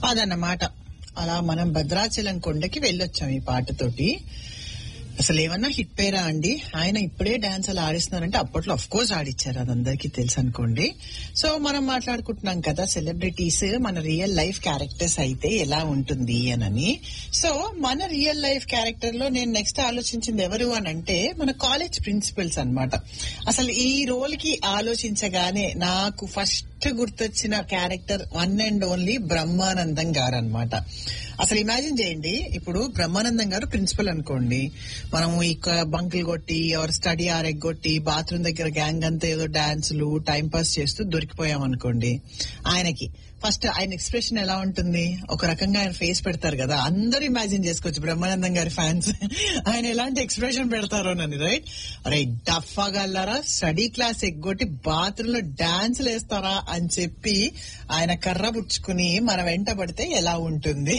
అదన్నమాట అలా మనం భద్రాచలం కొండకి వెళ్ళొచ్చాం ఈ పాటతోటి అసలు ఏమన్నా హిట్ పేరా అండి ఆయన ఇప్పుడే డాన్స్ అలా ఆడిస్తున్నారంటే అప్పట్లో అఫ్ కోర్స్ ఆడిచ్చారు అది అందరికీ తెలుసు అనుకోండి సో మనం మాట్లాడుకుంటున్నాం కదా సెలబ్రిటీస్ మన రియల్ లైఫ్ క్యారెక్టర్స్ అయితే ఎలా ఉంటుంది అనని సో మన రియల్ లైఫ్ క్యారెక్టర్ లో నేను నెక్స్ట్ ఆలోచించింది ఎవరు అని అంటే మన కాలేజ్ ప్రిన్సిపల్స్ అన్నమాట అసలు ఈ రోల్ కి ఆలోచించగానే నాకు ఫస్ట్ గుర్తొచ్చిన character one and only Brahmanandam గారు అనమాట అసలు ఇమాజిన్ చేయండి ఇప్పుడు బ్రహ్మానందం గారు ప్రిన్సిపల్ అనుకోండి మనము ఇక బంకులు కొట్టి ఎవరు స్టడీ ఆర్ ఎగ్గొట్టి బాత్రూమ్ దగ్గర గ్యాంగ్ అంతా ఏదో డాన్సులు టైం పాస్ చేస్తూ దొరికిపోయాం అనుకోండి ఆయనకి ఫస్ట్ ఆయన ఎక్స్ప్రెషన్ ఎలా ఉంటుంది ఒక రకంగా ఆయన ఫేస్ పెడతారు కదా అందరూ ఇమాజిన్ చేసుకోవచ్చు బ్రహ్మానందం గారి ఫ్యాన్స్ ఆయన ఎలాంటి ఎక్స్ప్రెషన్ పెడతారోనని రైట్ అరే డఫా గల్లారా స్టడీ క్లాస్ ఎగ్గొట్టి బాత్రూమ్ లో డాన్సులు వేస్తారా అని చెప్పి ఆయన కర్ర పుచ్చుకుని మన వెంట పడితే ఎలా ఉంటుంది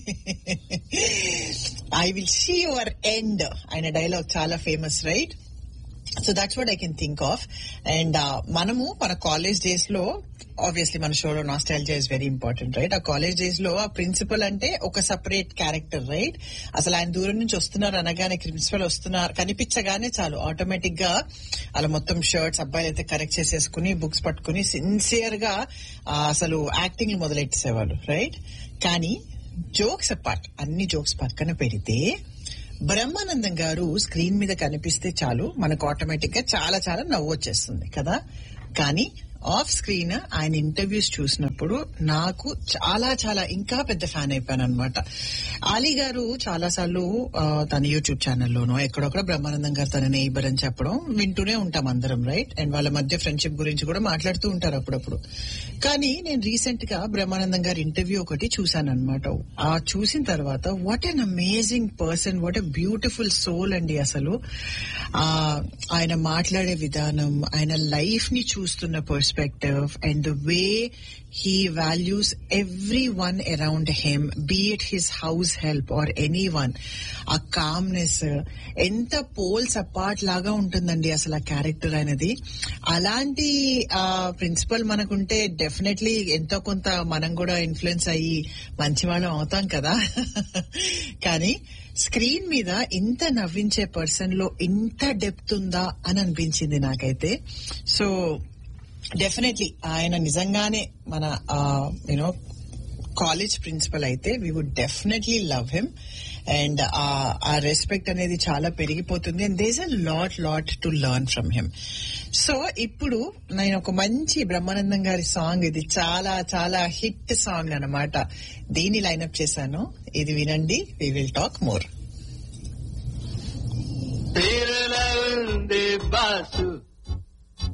I will see your end ఆయన డైలాగ్ చాలా famous right so that's what I can think of and మనము మన కాలేజ్ డేస్ లో ఆబ్వియస్లీ మన షోలో nostalgia is very important right ఆ కాలేజ్ డేస్ లో ఆ ప్రిన్సిపల్ అంటే ఒక సపరేట్ క్యారెక్టర్ రైట్ అసలు ఆయన దూరం నుంచి వస్తున్నారు అనగానే ప్రిన్సిపల్ వస్తున్నారు కనిపించగానే చాలు ఆటోమేటిక్ గా అలా మొత్తం షర్ట్స్ అబ్బాయిలు అయితే కరెక్ట్ చేసేసుకుని బుక్స్ పట్టుకుని సిన్సియర్ గా ఆ, అసలు యాక్టింగ్ మొదలెట్టేసేవాళ్ళు రైట్ కానీ జోక్స్ అపార్ట్ అన్ని జోక్స్ పక్కన పెడితే బ్రహ్మానందం గారు స్క్రీన్ మీద కనిపిస్తే చాలు మనకు ఆటోమేటిక్ గా చాలా చాలా నవ్వు వచ్చేస్తుంది కదా కానీ ఆఫ్ స్క్రీన్ ఆయన ఇంటర్వ్యూస్ చూసినప్పుడు నాకు చాలా చాలా ఇంకా పెద్ద ఫ్యాన్ అయిపోయాను అనమాట ఆలీ గారు చాలా సార్లు ఆ, తన యూట్యూబ్ ఛానల్లోనో ఎక్కడొక్కడ బ్రహ్మానందం గారు తన నైబర్ అని చెప్పడం వింటూనే ఉంటాం అందరం రైట్ అండ్ వాళ్ళ మధ్య ఫ్రెండ్షిప్ గురించి కూడా మాట్లాడుతూ ఉంటారు అప్పుడప్పుడు కానీ నేను రీసెంట్ గా బ్రహ్మానందం గారి ఇంటర్వ్యూ ఒకటి చూశాను అనమాట ఆ చూసిన తర్వాత what an amazing person what a beautiful soul అండి అసలు ఆ ఆయన మాట్లాడే విధానం ఆయన లైఫ్ ని చూస్తున్న perspective and the way he values everyone around him be it his house help or anyone ఆ కామ్నెస్ ఎంత పోల్స్ అపార్ట్ లాగా ఉంటుందండి అసలు ఆ క్యారెక్టర్ అనేది అలాంటి ఆ ప్రిన్సిపల్ మనకుంటే డెఫినెట్లీ ఎంతో కొంత మనం కూడా ఇన్ఫ్లుయెన్స్ అయ్యి మంచి వాళ్ళం అవుతాం కదా కానీ స్క్రీన్ మీద ఇంత నవ్వించే పర్సన్ లో ఇంత డెప్త్ ఉందా అని అనిపించింది నాకైతే సో డెఫినెట్లీ ఆయన నిజంగానే మన యూనో కాలేజ్ ప్రిన్సిపల్ అయితే we would definitely love him and ఆ రెస్పెక్ట్ అనేది చాలా పెరిగిపోతుంది and there's a lot lot to learn from him so ఇప్పుడు నేను ఒక మంచి బ్రహ్మానందం గారి సాంగ్ ఇది చాలా చాలా హిట్ సాంగ్ అన్నమాట దీన్ని లైన్అప్ చేశాను ఇది వినండి వి విల్ టాక్ మోర్ పేరులో ఉంది బాసు